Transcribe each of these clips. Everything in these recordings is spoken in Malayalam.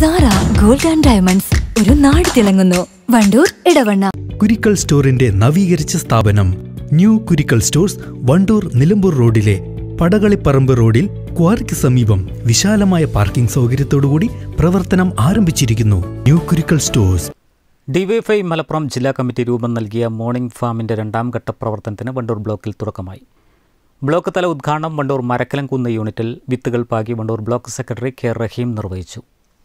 ഇതാര ഗോൾഡ് ആൻഡ് ഡയമണ്ട്സ് ഒരു നാട് തിളങ്ങുന്നു വണ്ടൂർ ഇടവണ്ണ കുരിക്കൽ സ്റ്റോറിന്റെ നവീകരിച്ച സ്ഥാപനം ന്യൂ കുരിക്കൽ സ്റ്റോഴ്സ് വണ്ടൂർ നിലമ്പൂർ റോഡിലെ പടകളിപ്പറമ്പ് റോഡിൽ ക്വാറിക്ക് സമീപം വിശാലമായ പാർക്കിംഗ് സൗകര്യത്തോടുകൂടി പ്രവർത്തനം ആരംഭിച്ചിരിക്കുന്നു new Kurikkal stores DYFI Malappuram ജില്ലാ കമ്മിറ്റി രൂപം നൽകിയ മോർണിംഗ് ഫാമിന്റെ രണ്ടാം ഘട്ട പ്രവർത്തനത്തിന് വണ്ടൂർ ബ്ലോക്കിൽ തുടക്കമായി ബ്ലോക്ക് തല ഉദ്ഘാടനം വണ്ടൂർ മരക്കലംകുന്ന് യൂണിറ്റിൽ വിത്തുകൾ പാകി Vandoor block secretary K Rahim നിർവഹിച്ചു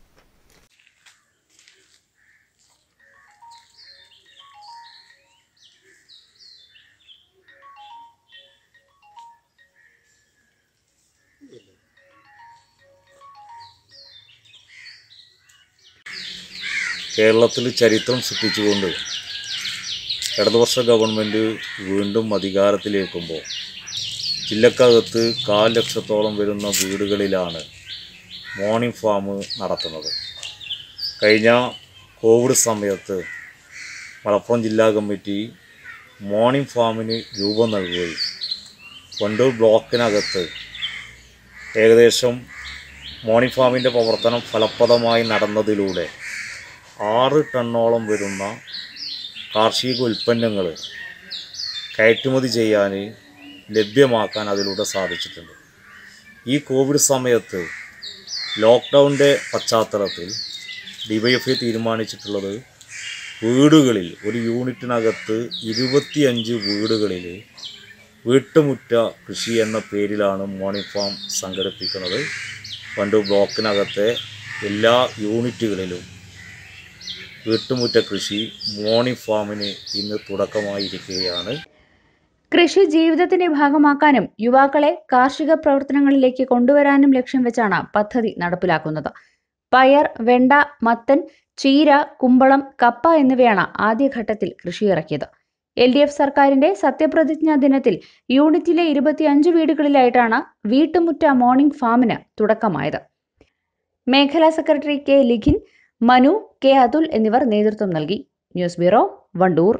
കേരളത്തിൽ ചരിത്രം സൃഷ്ടിച്ചുകൊണ്ട് ഇടതുപക്ഷ ഗവൺമെൻറ് വീണ്ടും അധികാരത്തിലേക്കുമ്പോൾ ജില്ലക്കകത്ത് കാൽ ലക്ഷത്തോളം വരുന്ന വീടുകളിലാണ് മോർണിംഗ് ഫാം നടത്തുന്നത് കഴിഞ്ഞ കോവിഡ് സമയത്ത് മലപ്പുറം ജില്ലാ കമ്മിറ്റി മോർണിംഗ് ഫാമിന് രൂപം നൽകുകയും വണ്ടൂർ ബ്ലോക്കിനകത്ത് ഏകദേശം മോർണിംഗ് ഫാമിൻ്റെ പ്രവർത്തനം ഫലപ്രദമായി നടന്നതിലൂടെ ആറ് ടണ്ണോളം വരുന്ന കാർഷിക ഉൽപ്പന്നങ്ങൾ കയറ്റുമതി ചെയ്യാൻ ലഭ്യമാക്കാൻ അതിലൂടെ സാധിച്ചിട്ടുണ്ട് ഈ കോവിഡ് സമയത്ത് ലോക്ക്ഡൗണിൻ്റെ പശ്ചാത്തലത്തിൽ ഡിവൈഎഫ്ഐ തീരുമാനിച്ചിട്ടുള്ളത് വീടുകളിൽ ഒരു യൂണിറ്റിനകത്ത് ഇരുപത്തിയഞ്ച് വീടുകളിൽ വീട്ടുമുറ്റ കൃഷി എന്ന പേരിലാണ് മോർണിംഗ് ഫാം സംഘടിപ്പിക്കുന്നത് പണ്ട് ബ്ലോക്കിനകത്തെ എല്ലാ യൂണിറ്റുകളിലും വീട്ടുമുറ്റ കൃഷി മോർണിംഗ് ഫാമിന് ഇന്ന് തുടക്കമായിരിക്കുകയാണ് കൃഷി ജീവിതത്തിന്റെ ഭാഗമാക്കാനും യുവാക്കളെ കാർഷിക പ്രവർത്തനങ്ങളിലേക്ക് കൊണ്ടുവരാനും ലക്ഷ്യം വെച്ചാണ് പദ്ധതി നടപ്പിലാക്കുന്നത് പയർ വെണ്ട മത്തൻ ചീര കുമ്പളം കപ്പ എന്നിവയാണ് ആദ്യഘട്ടത്തിൽ കൃഷിയിറക്കിയത് എൽ ഡി എഫ് സർക്കാരിന്റെ സത്യപ്രതിജ്ഞാ ദിനത്തിൽ യൂണിറ്റിലെ ഇരുപത്തിയഞ്ച് വീടുകളിലായിട്ടാണ് വീട്ടുമുറ്റ മോർണിംഗ് ഫാമിന് തുടക്കമായത് മേഖലാ secretary K Likhin Manu K Athul എന്നിവർ നേതൃത്വം നൽകി ന്യൂസ് ബ്യൂറോ വണ്ടൂർ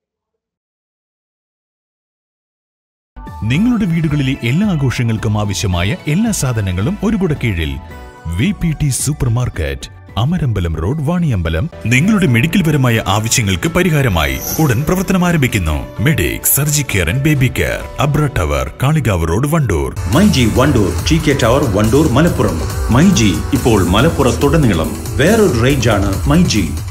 നിങ്ങളുടെ വീടുകളിലെ എല്ലാ ആഘോഷങ്ങൾക്കും ആവശ്യമായ എല്ലാ സാധനങ്ങളും ഒരു കുട കീഴിൽ V P T super market Amarambalam road Vaniyambalam നിങ്ങളുടെ മെഡിക്കൽ പരമായ ആവശ്യങ്ങൾക്ക് പരിഹാരമായി ഉടൻ പ്രവർത്തനം ആരംഭിക്കുന്നു medic surgi care and baby care Abra tower Kalikavu road Vandoor myG Vandoor T K tower Vandoor Malappuram myG ഇപ്പോൾ മലപ്പുറത്തുടനീളം വേറൊരു റേഞ്ചാണ് മൈജി